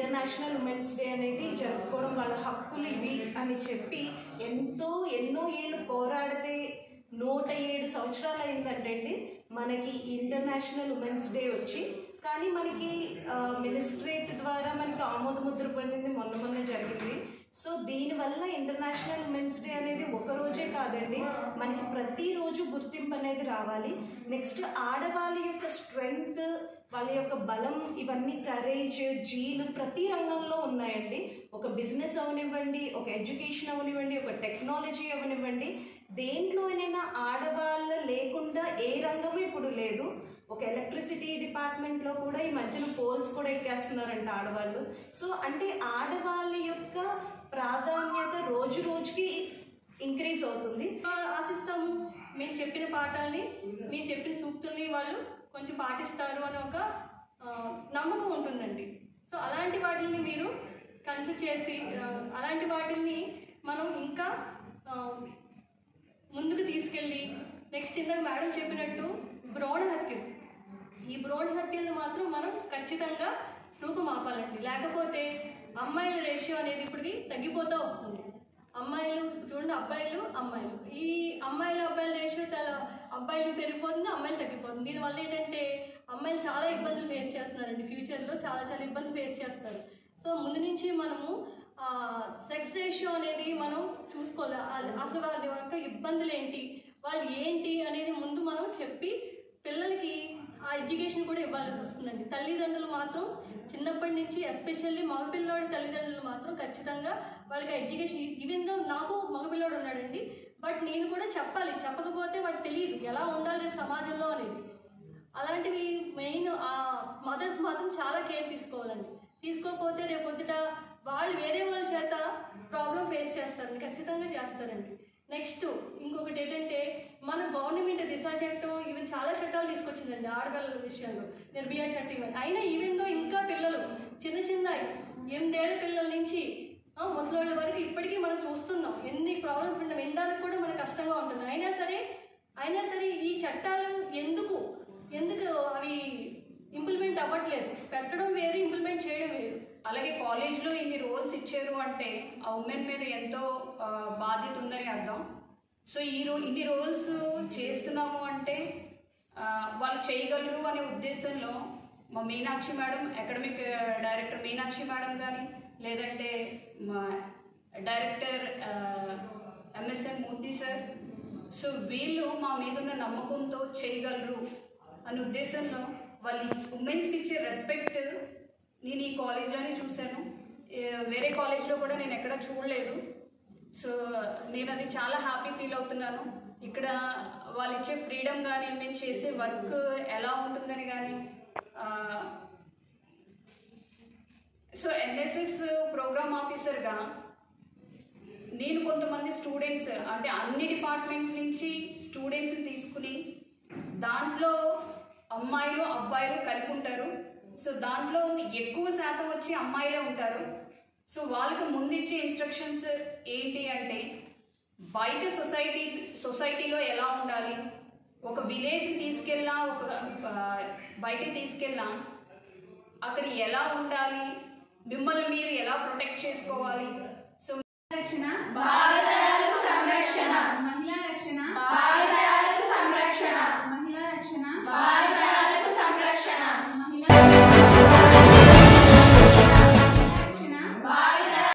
international women's day అనేది జరుపుకోవడం వాళ్ళ హక్కులు ఇవి అని చెప్పి ఎంతో ఎన్నో ఏళ్ళు పోరాడితే నూట ఏడు సంవత్సరాలు అయిందంటే అండి మనకి ఇంటర్నేషనల్ ఉమెన్స్ డే వచ్చి కానీ మనకి మినిస్ట్రేట్ ద్వారా మనకి ఆమోద ముద్ర పడింది మొన్న మొన్న జరిగింది సో దీనివల్ల ఇంటర్నేషనల్ ఉమెన్స్ డే అనేది ఒక రోజే కాదండి మనకి ప్రతిరోజు గుర్తింపు అనేది రావాలి నెక్స్ట్ ఆడవాళ్ళ యొక్క స్ట్రెంగ్త్ వాళ్ళ యొక్క బలం ఇవన్నీ కరేజ్ జీలు ప్రతి రంగంలో ఉన్నాయండి ఒక బిజినెస్ అవనివ్వండి ఒక ఎడ్యుకేషన్ అవనివ్వండి ఒక టెక్నాలజీ అవనివ్వండి దేంట్లోనైనా ఆడవాళ్ళ లేకుండా ఏ రంగం ఇప్పుడు లేదు ఒక ఎలక్ట్రిసిటీ డిపార్ట్మెంట్లో కూడా ఈ మధ్యన పోల్స్ కూడా ఎక్కేస్తున్నారంట ఆడవాళ్ళు సో అంటే ఆడవాళ్ళ యొక్క ప్రాధాన్యత రోజు రోజుకి ఇంక్రీజ్ అవుతుంది ఆశిస్తాము మేము చెప్పిన పాఠాలని మేము చెప్పిన సూక్తుల్ని వాళ్ళు కొంచెం పాటిస్తారు అని ఒక ఆ, నమ్మకం ఉంటుందండి సో అలాంటి వాటిని మీరు కన్సిడర్ చేసి ఆ, అలాంటి వాటిని మనం ఇంకా ఆ, ముందుకు తీసుకెళ్ళి నెక్స్ట్ ఇందాక మేడం చెప్పినట్టు భ్రూణ హత్యలు ఈ భ్రూణ హత్యలను మాత్రం మనం ఖచ్చితంగా రూపుమాపాలండి లేకపోతే అమ్మాయిల రేషియో అనేది ఇప్పటికి తగ్గిపోతూ వస్తుంది అమ్మాయిలు చూడండి అబ్బాయిలు అమ్మాయిలు ఈ అమ్మాయిలు అబ్బాయిల రేషియో చాలా అబ్బాయిలు పెరిగిపోతుంది అమ్మాయిలు తగ్గిపోతుంది దీనివల్ల ఏంటంటే అమ్మాయిలు చాలా ఇబ్బందులు ఫేస్ చేస్తున్నారండి ఫ్యూచర్లో చాలా చాలా ఇబ్బందులు ఫేస్ చేస్తారు సో ముందు నుంచి మనము సెక్స్ రేషియో అనేది మనం చూసుకోవాలి ఆ- అసలు వాళ్ళ యొక్క ఇబ్బందులు ఏంటి వాళ్ళు ఏంటి అనేది ముందు మనం చెప్పి పిల్లలకి ఆ ఎడ్యుకేషన్ కూడా ఇవ్వాల్సి వస్తుందండి తల్లిదండ్రులు మాత్రం చిన్నప్పటి నుంచి ఎస్పెషల్లీ మగపిల్లోడి తల్లిదండ్రులు మాత్రం ఖచ్చితంగా వాళ్ళకి ఆ ఎడ్యుకేషన్ ఈవెన్ దో నాకు మగపిల్లోడు ఉన్నాడండి బట్ నేను కూడా చెప్పాలి చెప్పకపోతే వాడికి తెలియదు ఎలా ఉండాలి రేపు సమాజంలో అనేది అలాంటివి మెయిన్ ఆ మదర్స్ మాత్రం చాలా కేర్ తీసుకోవాలండి తీసుకోకపోతే రేపు పొద్దుట వాళ్ళు వేరే వాళ్ళ చేత ప్రాబ్లం ఫేస్ చేస్తారండి ఖచ్చితంగా చేస్తారండి నెక్స్ట్ ఇంకొకటి ఏంటంటే మన గవర్నమెంట్ దిశా చట్టం ఈవెన్ చాలా చట్టాలు తీసుకొచ్చిందండి ఆడపిల్లల విషయంలో నిర్భయ చట్టం ఇవన్నీ అయినా ఈవెన్ దో ఇంకా పిల్లలు చిన్న చిన్న ఎనిమిదేళ్ల పిల్లల నుంచి ఆ, ముసలోళ్ళ వరకు ఇప్పటికీ మనం చూస్తున్నాం ఎన్ని ప్రాబ్లమ్స్ ఉంటాం వినడానికి కూడా మనకు కష్టంగా ఉంటుంది అయినా సరే అయినా సరే ఈ చట్టాలు ఎందుకు ఎందుకు అవి ఇంప్లిమెంట్ అవ్వట్లేదు పెట్టడం వేరు ఇంప్లిమెంట్ చేయడం వేరు అలాగే కాలేజ్లో ఇన్ని రోల్స్ ఇచ్చారు అంటే ఆ ఉమెన్ మీద ఎంతో ఆ, బాధ్యత ఉందని అర్థం సో ఈ రో ఇన్ని రోల్స్ చేస్తున్నాము అంటే ఆ, వాళ్ళు చేయగలరు అనే ఉద్దేశంలో మా Meenakshi madam academic director Meenakshi madam కానీ లేదంటే మా director MSN Murthy sir so వీళ్ళు మా మీద ఉన్న నమ్మకంతో చేయగలరు అనే ఉద్దేశంలో వాళ్ళు ఉమెన్స్కి ఇచ్చే రెస్పెక్ట్ నేను ఈ కాలేజ్లోనే చూశాను ఏ, వేరే కాలేజ్లో కూడా నేను ఎక్కడ చూడలేదు సో నేను అది చాలా హ్యాపీ ఫీల్ అవుతున్నాను ఇక్కడ వాళ్ళు ఇచ్చే ఫ్రీడమ్ కానీ మేము చేసే వర్క్ ఎలా ఉంటుందని కానీ సో ఎన్ఎస్ఎస్ ప్రోగ్రామ్ ఆఫీసర్గా నేను కొంతమంది స్టూడెంట్స్ అంటే అన్ని డిపార్ట్మెంట్స్ నుంచి స్టూడెంట్స్ని తీసుకుని దాంట్లో అమ్మాయిలు అబ్బాయిలు కలిపి ఉంటారు సో దాంట్లో ఎక్కువ శాతం వచ్చి అమ్మాయిలే ఉంటారు సో వాళ్ళకి ముందు ఇచ్చే ఇన్స్ట్రక్షన్స్ ఏంటి అంటే బయట సొసైటీ సొసైటీలో ఎలా ఉండాలి ఒక విలేజ్ని తీసుకెళ్ళినా ఒక ఆ, బయటికి తీసుకెళ్ళినా అక్కడ ఎలా ఉండాలి మిమ్మల్ని మీరు ఎలా ప్రొటెక్ట్ చేసుకోవాలి సో సంరక్షణ బాలలకు సంరక్షణ మహిళ